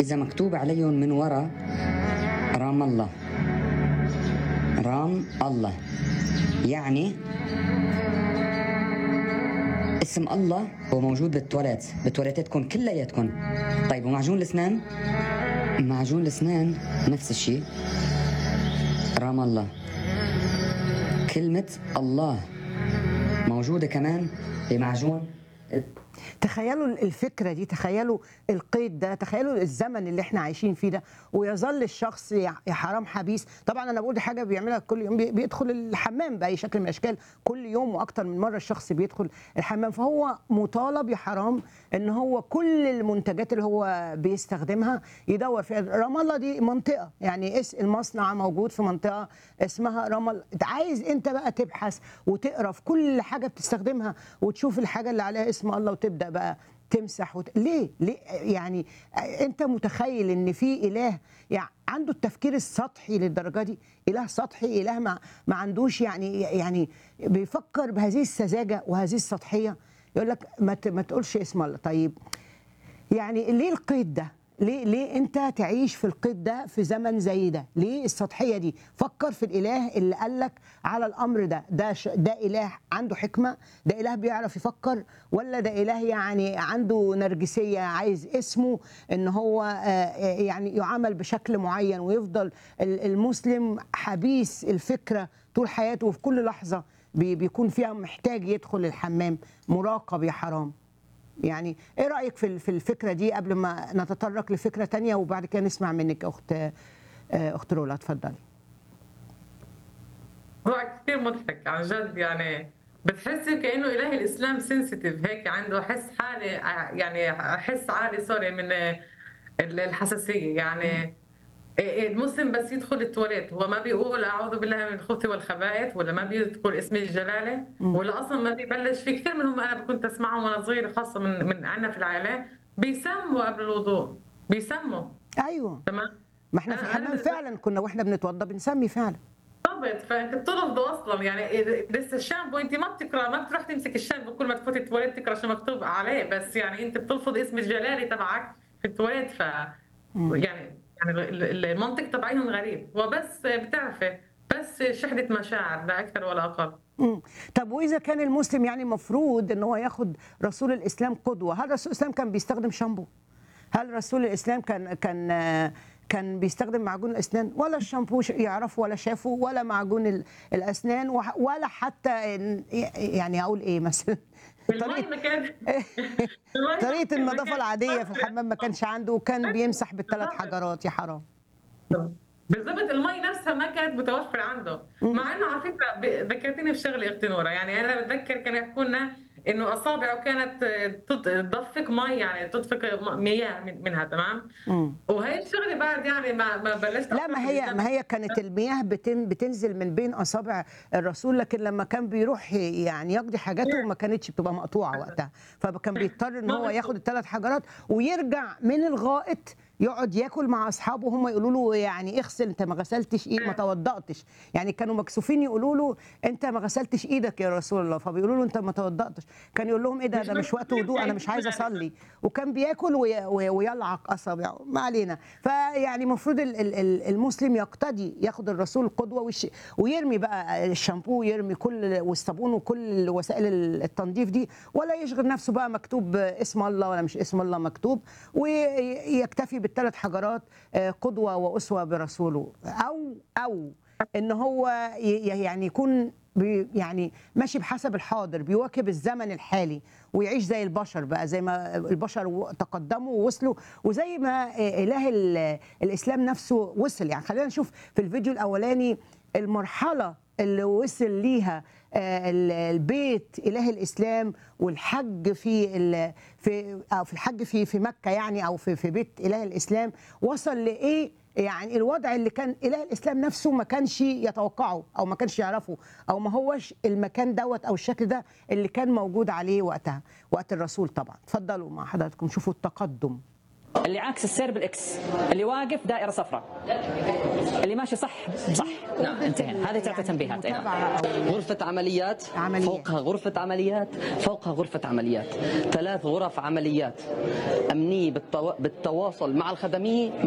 إذا مكتوب عليهم من ورا رام الله رام الله يعني اسم الله هو موجود بالتواليت بتواليتاتكم كلياتكم طيب ومعجون الاسنان معجون الاسنان نفس الشيء رام الله كلمة الله موجودة كمان بمعجون تخيلوا الفكره دي تخيلوا القيد ده تخيلوا الزمن اللي احنا عايشين فيه ده ويظل الشخص يا يا حرام حبيس طبعا انا بقول دي حاجه بيعملها كل يوم بي- بيدخل الحمام باي شكل من الاشكال كل يوم واكتر من مره الشخص بيدخل الحمام فهو مطالب يا حرام ان هو كل المنتجات اللي هو بيستخدمها يدور فيها رام الله دي منطقه يعني اس المصنع موجود في منطقه اسمها رام الله عايز انت بقى تبحث وتقرا في كل حاجه بتستخدمها وتشوف الحاجه اللي عليها اسم الله وتبدا بقى تمسح وت... ليه ليه يعني انت متخيل ان في اله يعني عنده التفكير السطحي للدرجه دي اله سطحي اله ما, ما عندوش يعني يعني بيفكر بهذه السذاجه وهذه السطحيه يقول لك ما, ت... ما تقولش اسم الله طيب يعني ليه القيد ده ليه ليه انت تعيش في القيد ده في زمن زي ده ليه السطحيه دي فكر في الاله اللي قال لك على الامر ده ده ش... ده اله عنده حكمه ده اله بيعرف يفكر ولا ده اله يعني عنده نرجسيه عايز اسمه ان هو آه، يعني يعامل بشكل معين ويفضل ال- المسلم حبيس الفكره طول حياته وفي كل لحظه بي- بيكون فيها محتاج يدخل الحمام مراقب يا حرام يعني ايه رايك في في الفكره دي قبل ما نتطرق لفكره تانية وبعد كده نسمع منك يا اخت آه، اخت رولا اتفضلي موضوع كثير مضحك عن جد يعني بتحسي كانه اله الاسلام سنسيتيف هيك عنده حس حالي يعني حس عالي سوري من الحساسيه يعني المسلم بس يدخل التواليت هو ما بيقول اعوذ بالله من الخبث والخبائث ولا ما بيذكر اسم الجلاله ولا اصلا ما بيبلش في كثير منهم انا كنت اسمعهم وانا صغيره خاصه من من عندنا في العائله بيسموا قبل الوضوء بيسموا ايوه تمام ما احنا في أنا- الحمام أنا- فعلا كنا واحنا بنتوضى بنسمي فعلا بالضبط فانت بترفضه اصلا يعني لسه الشامبو انت ما بتقرا ما بتروح تمسك الشامبو كل ما تفوت التواليت تقرا شو مكتوب عليه بس يعني انت بتلفظ اسم الجلالي تبعك في التواليت ف يعني يعني ال- ال- المنطق تبعيهم غريب وبس بتعرفي بس شحنة مشاعر لا اكثر ولا اقل مم. طب واذا كان المسلم يعني المفروض ان هو ياخد رسول الاسلام قدوه هل رسول الاسلام كان بيستخدم شامبو هل رسول الاسلام كان كان آه، كان بيستخدم معجون الاسنان ولا الشامبو ش- يعرفه ولا شافه ولا معجون ال- الاسنان وح- ولا حتى إن- يعني اقول ايه مثلا المي ما كان المي طريقه ما النظافه كان- العاديه في الحمام ما كانش عنده وكان بيمسح بالثلاث حجرات يا حرام بالضبط المي نفسها ما كانت متوفره عنده مع انه على فكره ب- ذكرتني بشغله اختي نوره يعني انا بتذكر كانوا يحكوا لنا انه اصابعه كانت تط- تدفق مي يعني تدفق م- مياه من- منها تمام مم. وهي الشغله بعد يعني ما ما بلشت لا ما هي ما هي كانت المياه بتن بتنزل من بين اصابع الرسول لكن لما كان بيروح يعني يقضي حاجاته ما كانتش بتبقى مقطوعه وقتها فكان بيضطر ان هو ياخد الثلاث حجرات ويرجع من الغائط يقعد ياكل مع اصحابه هم يقولوا له يعني اغسل انت ما غسلتش ايه ما توضأتش يعني كانوا مكسوفين يقولوا له انت ما غسلتش ايدك يا رسول الله فبيقولوا له انت ما توضأتش كان يقول لهم ايه ده ده مش وقت وضوء انا مش عايز اصلي وكان بياكل وي- وي- ويلعق اصابعه ما علينا فيعني المفروض ال- ال- ال- المسلم يقتدي ياخد الرسول قدوه ويش- ويرمي بقى الشامبو ويرمي كل والصابون وكل وسائل التنظيف دي ولا يشغل نفسه بقى مكتوب اسم الله ولا مش اسم الله مكتوب ويكتفي بالثلاث حجرات آه، قدوه واسوه برسوله او او ان هو ي- يعني يكون بي يعني ماشي بحسب الحاضر بيواكب الزمن الحالي ويعيش زي البشر بقى زي ما البشر و- تقدموا ووصلوا وزي ما اله ال- الاسلام نفسه وصل يعني خلينا نشوف في الفيديو الاولاني المرحله اللي وصل ليها آه، ال- البيت اله الاسلام والحج في ال- في أو في الحج في في مكه يعني او في في بيت اله الاسلام وصل لايه يعني الوضع اللي كان اله الاسلام نفسه ما كانش يتوقعه او ما كانش يعرفه او ما هوش المكان دوت او الشكل ده اللي كان موجود عليه وقتها وقت الرسول طبعا اتفضلوا مع حضراتكم شوفوا التقدم اللي عاكس السير بالاكس اللي واقف دائره صفراء اللي ماشي صح صح نعم انتهينا هذه ثلاثه تنبيهات أي نعم. متابعة أو غرفة عمليات عمليات. فوقها غرفة عمليات فوقها غرفة عمليات ثلاث غرف عمليات أمنية بالتوا... بالتواصل مع الخدمية